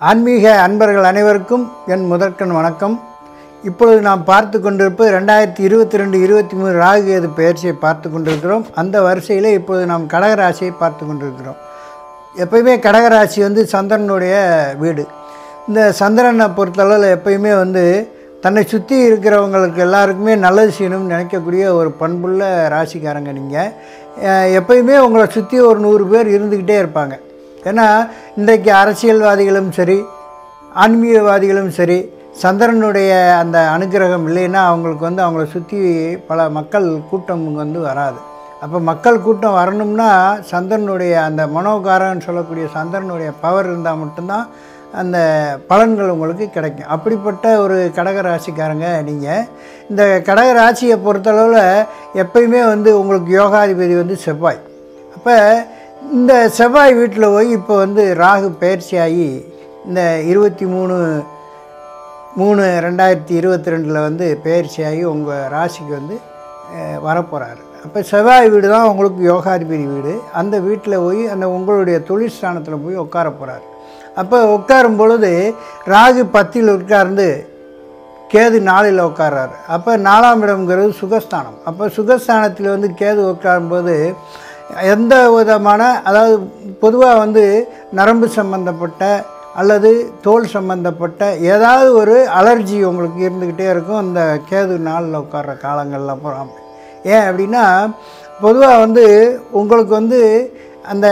ஆன்மீக அன்பர்கள் அனைவருக்கும் என் முதற்கண் வணக்கம் இப்பொழுது நாம் பார்த்து கொண்டிருப்பது ரெண்டாயிரத்தி இருபத்தி ரெண்டு இருபத்தி மூணு ராகு கேது பயிற்சியை பார்த்து கொண்டிருக்கிறோம் அந்த வரிசையில் இப்பொழுது நாம் கடகராசியை பார்த்து கொண்டிருக்கிறோம் எப்பயுமே கடகராசி வந்து சந்திரனுடைய வீடு இந்த சந்திரனை பொறுத்தளவில் எப்பயுமே வந்து தன்னை சுற்றி இருக்கிறவங்களுக்கு எல்லாருக்குமே நல்லது செய்யணும்னு நினைக்கக்கூடிய ஒரு பண்புள்ள ராசிக்காரங்க நீங்கள் எப்பயுமே உங்களை சுற்றி ஒரு நூறு பேர் இருந்துக்கிட்டே இருப்பாங்க ஏன்னா இன்றைக்கு அரசியல்வாதிகளும் சரி ஆன்மீகவாதிகளும் சரி சந்திரனுடைய அந்த அனுக்கிரகம் இல்லைன்னா அவங்களுக்கு வந்து அவங்கள சுற்றி பல மக்கள் கூட்டம் வந்து வராது அப்போ மக்கள் கூட்டம் வரணும்னா சந்திரனுடைய அந்த மனோகாரன்னு சொல்லக்கூடிய சந்திரனுடைய பவர் இருந்தால் மட்டும்தான் அந்த பலன்கள் உங்களுக்கு கிடைக்கும் அப்படிப்பட்ட ஒரு கடகராசிக்காரங்க நீங்கள் இந்த கடகராசியை பொறுத்தளவில் எப்பயுமே வந்து உங்களுக்கு யோகாதிபதி வந்து செவ்வாய் அப்போ இந்த செவ்வாய் வீட்டில் போய் இப்போ வந்து ராகு பயிற்சியாகி இந்த இருபத்தி மூணு மூணு ரெண்டாயிரத்தி இருபத்தி ரெண்டில் வந்து பயிற்சியாகி உங்கள் ராசிக்கு வந்து வரப்போகிறாரு அப்போ செவ்வாய் வீடு தான் உங்களுக்கு யோகாதிபதி வீடு அந்த வீட்டில் போய் அந்த உங்களுடைய தொழில் ஸ்தானத்தில் போய் உட்கார போகிறாரு அப்போ உட்காரும் பொழுது ராகு பத்தில் உட்கார்ந்து கேது நாளில் உட்கார்றாரு அப்போ நாலாம் இடம்ங்கிறது சுகஸ்தானம் அப்போ சுகஸ்தானத்தில் வந்து கேது உட்காரும்போது எந்த விதமான அதாவது பொதுவாக வந்து நரம்பு சம்பந்தப்பட்ட அல்லது தோல் சம்பந்தப்பட்ட ஏதாவது ஒரு அலர்ஜி உங்களுக்கு இருந்துக்கிட்டே இருக்கும் அந்த கேது நாளில் உட்கார்ற காலங்களில் அப்புறம் ஏன் அப்படின்னா பொதுவாக வந்து உங்களுக்கு வந்து அந்த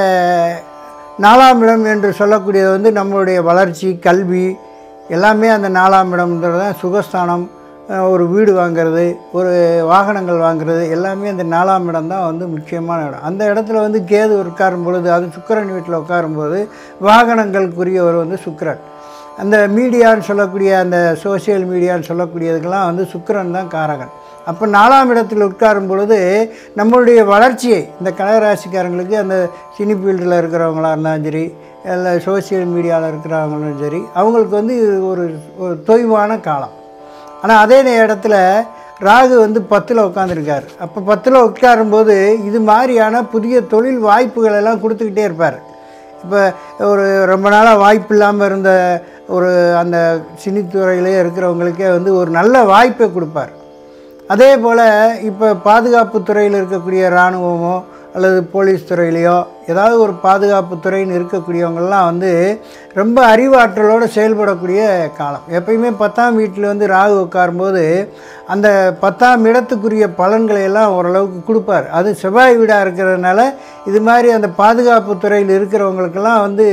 நாலாம் இடம் என்று சொல்லக்கூடியது வந்து நம்மளுடைய வளர்ச்சி கல்வி எல்லாமே அந்த நாலாம் இடம்ன்றது தான் சுகஸ்தானம் ஒரு வீடு வாங்கிறது ஒரு வாகனங்கள் வாங்கிறது எல்லாமே அந்த நாலாம் இடம் தான் வந்து முக்கியமான இடம் அந்த இடத்துல வந்து கேது உட்காரும் பொழுது அது சுக்கரன் வீட்டில் உட்காரும்போது வாகனங்களுக்குரியவர் வந்து சுக்கரன் அந்த மீடியான்னு சொல்லக்கூடிய அந்த சோசியல் மீடியான்னு சொல்லக்கூடியதுக்கெல்லாம் வந்து சுக்கரன் தான் காரகன் அப்போ நாலாம் இடத்தில் உட்காரும் பொழுது நம்மளுடைய வளர்ச்சியை இந்த கடகராசிக்காரங்களுக்கு அந்த சினி ஃபீல்டில் இருக்கிறவங்களா இருந்தாலும் சரி இல்லை சோசியல் மீடியாவில் இருக்கிறவங்களும் சரி அவங்களுக்கு வந்து இது ஒரு ஒரு தொய்வான காலம் ஆனால் அதே இடத்துல ராகு வந்து பத்தில் உட்காந்துருக்கார் அப்போ பத்தில் உட்காரும்போது இது மாதிரியான புதிய தொழில் வாய்ப்புகள் எல்லாம் கொடுத்துக்கிட்டே இருப்பார் இப்போ ஒரு ரொம்ப நாளாக வாய்ப்பு இல்லாமல் இருந்த ஒரு அந்த சினித்துறையிலே இருக்கிறவங்களுக்கே வந்து ஒரு நல்ல வாய்ப்பை கொடுப்பார் அதே போல் இப்போ பாதுகாப்பு துறையில் இருக்கக்கூடிய இராணுவமோ அல்லது போலீஸ் துறையிலையோ ஏதாவது ஒரு பாதுகாப்பு துறைன்னு இருக்கக்கூடியவங்கள்லாம் வந்து ரொம்ப அறிவாற்றலோடு செயல்படக்கூடிய காலம் எப்பயுமே பத்தாம் வீட்டில் வந்து ராகு உட்காரும்போது அந்த பத்தாம் இடத்துக்குரிய பலன்களை எல்லாம் ஓரளவுக்கு கொடுப்பார் அது செவ்வாய் வீடாக இருக்கிறதுனால இது மாதிரி அந்த பாதுகாப்பு துறையில் இருக்கிறவங்களுக்கெல்லாம் வந்து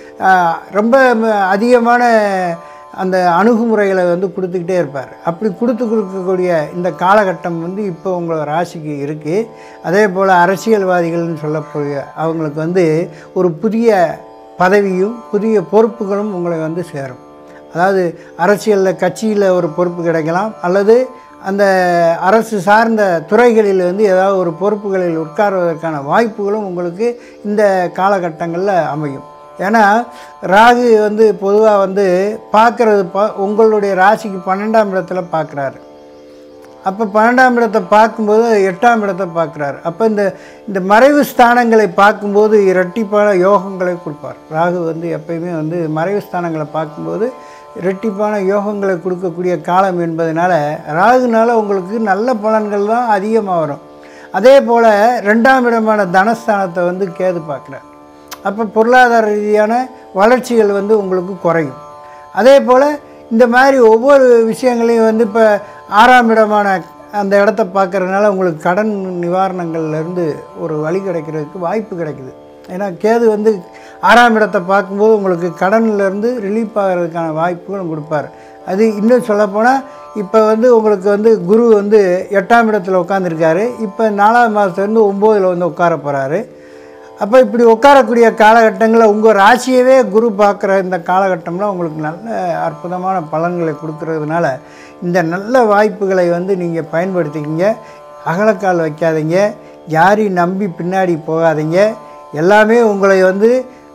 ரொம்ப அதிகமான அந்த அணுகுமுறைகளை வந்து கொடுத்துக்கிட்டே இருப்பார் அப்படி கொடுத்து கொடுக்கக்கூடிய இந்த காலகட்டம் வந்து இப்போ உங்கள் ராசிக்கு இருக்குது அதே போல் அரசியல்வாதிகள்னு சொல்லக்கூடிய அவங்களுக்கு வந்து ஒரு புதிய பதவியும் புதிய பொறுப்புகளும் உங்களை வந்து சேரும் அதாவது அரசியலில் கட்சியில் ஒரு பொறுப்பு கிடைக்கலாம் அல்லது அந்த அரசு சார்ந்த துறைகளில் வந்து ஏதாவது ஒரு பொறுப்புகளில் உட்காருவதற்கான வாய்ப்புகளும் உங்களுக்கு இந்த காலகட்டங்களில் அமையும் ஏன்னா ராகு வந்து பொதுவாக வந்து பார்க்குறது பா உங்களுடைய ராசிக்கு பன்னெண்டாம் இடத்துல பார்க்குறாரு அப்போ பன்னெண்டாம் இடத்தை பார்க்கும்போது எட்டாம் இடத்தை பார்க்குறாரு அப்போ இந்த இந்த மறைவு ஸ்தானங்களை பார்க்கும்போது இரட்டிப்பான யோகங்களை கொடுப்பார் ராகு வந்து எப்பயுமே வந்து மறைவு ஸ்தானங்களை பார்க்கும்போது இரட்டிப்பான யோகங்களை கொடுக்கக்கூடிய காலம் என்பதனால ராகுனால உங்களுக்கு நல்ல பலன்கள் தான் அதிகமாக வரும் அதே போல் ரெண்டாம் இடமான தனஸ்தானத்தை வந்து கேது பார்க்குறார் அப்போ பொருளாதார ரீதியான வளர்ச்சிகள் வந்து உங்களுக்கு குறையும் அதே போல் இந்த மாதிரி ஒவ்வொரு விஷயங்களையும் வந்து இப்போ ஆறாம் இடமான அந்த இடத்த பார்க்குறதுனால உங்களுக்கு கடன் நிவாரணங்கள்லேருந்து ஒரு வழி கிடைக்கிறதுக்கு வாய்ப்பு கிடைக்குது ஏன்னா கேது வந்து ஆறாம் இடத்தை பார்க்கும்போது உங்களுக்கு கடன்லேருந்து ரிலீஃப் ஆகிறதுக்கான வாய்ப்புகளும் கொடுப்பார் அது இன்னும் சொல்லப்போனால் இப்போ வந்து உங்களுக்கு வந்து குரு வந்து எட்டாம் இடத்துல உட்காந்துருக்காரு இப்போ நாலாவது மாதத்துலேருந்து ஒம்போதில் வந்து உட்கார போகிறாரு அப்போ இப்படி உட்காரக்கூடிய காலகட்டங்களில் உங்கள் ராசியவே குரு பார்க்குற இந்த காலகட்டம்லாம் உங்களுக்கு நல்ல அற்புதமான பலன்களை கொடுக்கறதுனால இந்த நல்ல வாய்ப்புகளை வந்து நீங்கள் பயன்படுத்திக்கிங்க அகலக்கால் வைக்காதீங்க யாரையும் நம்பி பின்னாடி போகாதீங்க எல்லாமே உங்களை வந்து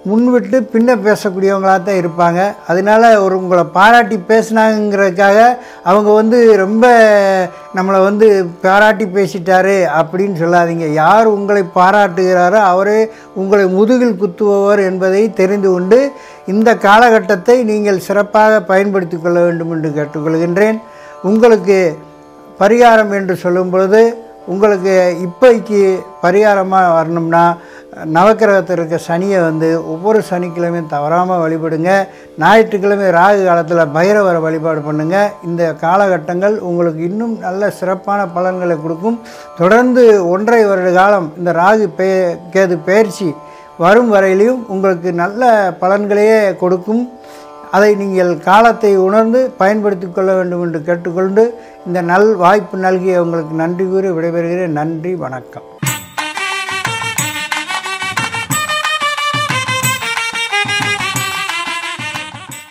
முன்விட்டு பின்ன பேசக்கூடியவங்களாக தான் இருப்பாங்க அதனால ஒரு உங்களை பாராட்டி பேசுனாங்கிறதுக்காக அவங்க வந்து ரொம்ப நம்மளை வந்து பாராட்டி பேசிட்டாரு அப்படின்னு சொல்லாதீங்க யார் உங்களை பாராட்டுகிறாரோ அவரே உங்களை முதுகில் குத்துபவர் என்பதை தெரிந்து கொண்டு இந்த காலகட்டத்தை நீங்கள் சிறப்பாக பயன்படுத்தி கொள்ள வேண்டும் என்று கேட்டுக்கொள்கின்றேன் உங்களுக்கு பரிகாரம் என்று சொல்லும் பொழுது உங்களுக்கு இப்போதைக்கு பரிகாரமாக வரணும்னா நவக்கிரகத்தில் இருக்க சனியை வந்து ஒவ்வொரு சனிக்கிழமையும் தவறாமல் வழிபடுங்க ஞாயிற்றுக்கிழமை ராகு காலத்தில் பைரவரை வழிபாடு பண்ணுங்கள் இந்த காலகட்டங்கள் உங்களுக்கு இன்னும் நல்ல சிறப்பான பலன்களை கொடுக்கும் தொடர்ந்து ஒன்றரை வருட காலம் இந்த ராகு பே கேது பயிற்சி வரும் வரையிலையும் உங்களுக்கு நல்ல பலன்களையே கொடுக்கும் அதை நீங்கள் காலத்தை உணர்ந்து பயன்படுத்தி கொள்ள வேண்டும் என்று கேட்டுக்கொண்டு இந்த நல் வாய்ப்பு நல்கிய உங்களுக்கு நன்றி கூறி விடைபெறுகிறேன் நன்றி வணக்கம்